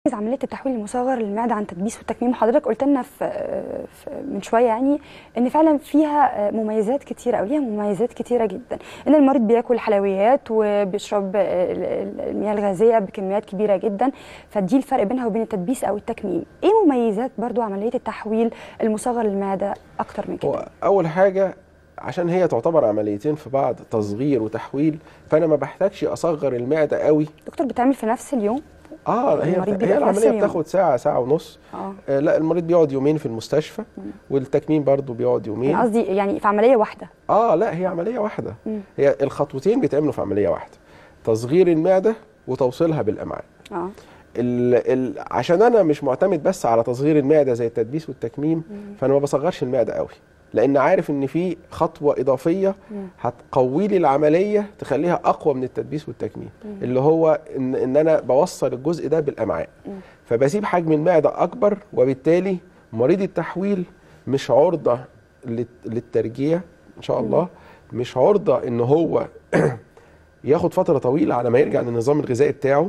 عمليه التحويل المصغر للمعده عن تدبيس والتكميم حضرتك قلت لنا في في- من شويه يعني ان فعلا فيها مميزات كتيره او ليها مميزات كتيره جدا ان المريض بياكل حلويات وبيشرب ال- ال- المياه الغازيه بكميات كبيره جدا فدي الفرق بينها وبين التدبيس او التكميم ايه مميزات برضو عمليه التحويل المصغر للمعده اكتر من كده هو اول حاجه عشان هي تعتبر عمليتين في بعض تصغير وتحويل فانا ما بحتاجش اصغر المعده قوي دكتور بتعمل في نفس اليوم اه هي المريض بيبقى هي في نفس العمليه اليوم. بتاخد ساعه ساعه ونص اه آه لا المريض بيقعد يومين في المستشفى والتكميم برضو بيقعد يومين انا قصدي يعني في عمليه واحده اه لا هي عمليه واحده مم. هي الخطوتين بيتعملوا في عمليه واحده تصغير المعده وتوصيلها بالامعاء اه ال ال عشان انا مش معتمد بس على تصغير المعده زي التدبيس والتكميم فانا ما بصغرش المعده قوي لان عارف ان في خطوه اضافيه هتقوي لي العمليه تخليها اقوى من التدبيس والتكميم اللي هو ان ان انا بوصل الجزء ده بالامعاء فبسيب حجم المعده اكبر وبالتالي مريض التحويل مش عرضه لل- للترجيع ان شاء الله مش عرضه ان هو ياخد فتره طويله على ما يرجع للنظام الغذائي بتاعه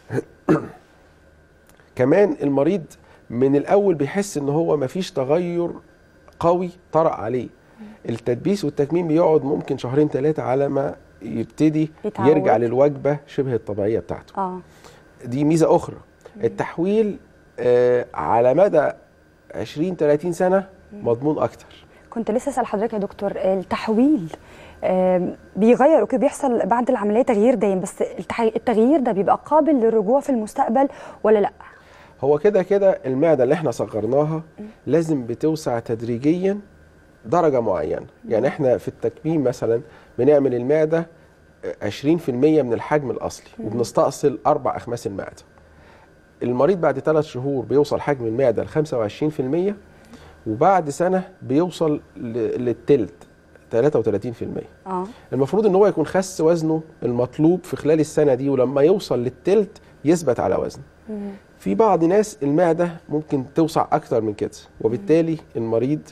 كمان المريض من الاول بيحس ان هو مفيش تغير قوي طرأ عليه التدبيس والتكميم بيقعد ممكن شهرين ثلاثه على ما يبتدي يتعود. يرجع للوجبه شبه الطبيعيه بتاعته اه دي ميزه اخرى التحويل آه على مدى 20 30 سنه مضمون اكتر كنت لسه اسال حضرتك يا دكتور التحويل آم، بيغير اوكي بيحصل بعد العمليه تغيير دايم بس التح- التغيير ده بيبقى قابل للرجوع في المستقبل ولا لا هو كده كده المعده اللي احنا صغرناها لازم بتوسع تدريجيا درجه معينه يعني احنا في التكميم مثلا بنعمل المعده 20% من الحجم الاصلي وبنستأصل اربع اخماس المعده المريض بعد ثلاث شهور بيوصل حجم المعده ل 25% وبعد سنه بيوصل ل- للتلت 33% اه المفروض ان هو يكون خس وزنه المطلوب في خلال السنه دي ولما يوصل للتلت يثبت على وزنه في بعض ناس المعده ممكن توسع اكتر من كده وبالتالي المريض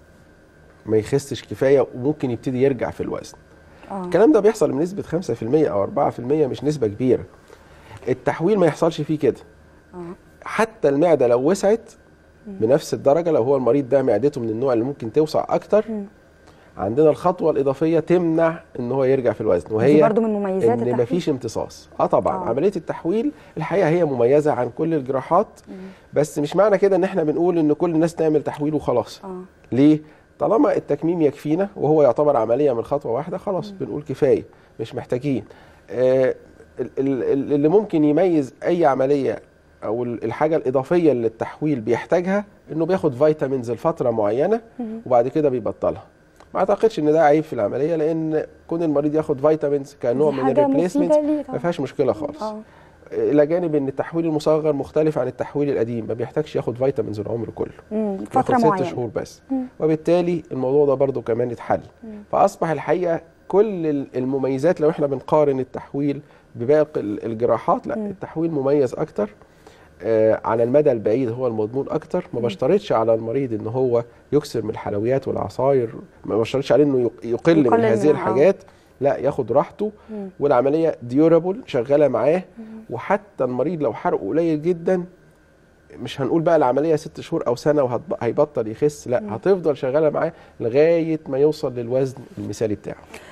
ما يخسش كفايه وممكن يبتدي يرجع في الوزن اه الكلام ده بيحصل بنسبه 5% او 4% مش نسبه كبيره التحويل ما يحصلش فيه كده اه حتى المعده لو وسعت بنفس الدرجه لو هو المريض ده معدته من النوع اللي ممكن توسع اكتر مم. عندنا الخطوه الاضافيه تمنع ان هو يرجع في الوزن دي وهي برضو من مميزات ان التحويل مفيش امتصاص اه طبعا آه. آه. عمليه التحويل الحقيقه هي مميزه عن كل الجراحات بس مش معنى كده ان احنا بنقول ان كل الناس تعمل تحويل وخلاص اه ليه طالما التكميم يكفينا وهو يعتبر عمليه من خطوه واحده خلاص بنقول كفايه مش محتاجين آه ال- ال- ال- اللي ممكن يميز اي عمليه او ال- الحاجه الاضافيه اللي التحويل بيحتاجها انه بياخد فيتامينز لفتره معينه وبعد كده بيبطلها ما اعتقدش ان ده عيب في العمليه لان كون المريض ياخد فيتامينز كنوع دي من حاجة الريبليسمنت مفيدة ليه طبعاً. ما فيهاش مشكله خالص اه الى جانب ان التحويل المصغر مختلف عن التحويل القديم ما بيحتاجش ياخد فيتامينز العمر كله مم، ياخد فتره ست معينه شهور بس مم. وبالتالي الموضوع ده برضو كمان اتحل فاصبح الحقيقه كل ال- المميزات لو احنا بنقارن التحويل بباقي ال- الجراحات لا التحويل مميز اكتر آه على المدى البعيد هو المضمون اكتر ما بشترطش على المريض ان هو يكسر من الحلويات والعصاير ما بشترطش عليه انه يق- يقل, يقلل من هذه منها، آه. الحاجات لا ياخد راحته مم. والعمليه ديورابل شغاله معاه وحتى المريض لو حرقه قليل جدا مش هنقول بقى العمليه ست شهور او سنه وهيبطل يخس لا هتفضل شغاله معاه لغايه ما يوصل للوزن المثالي بتاعه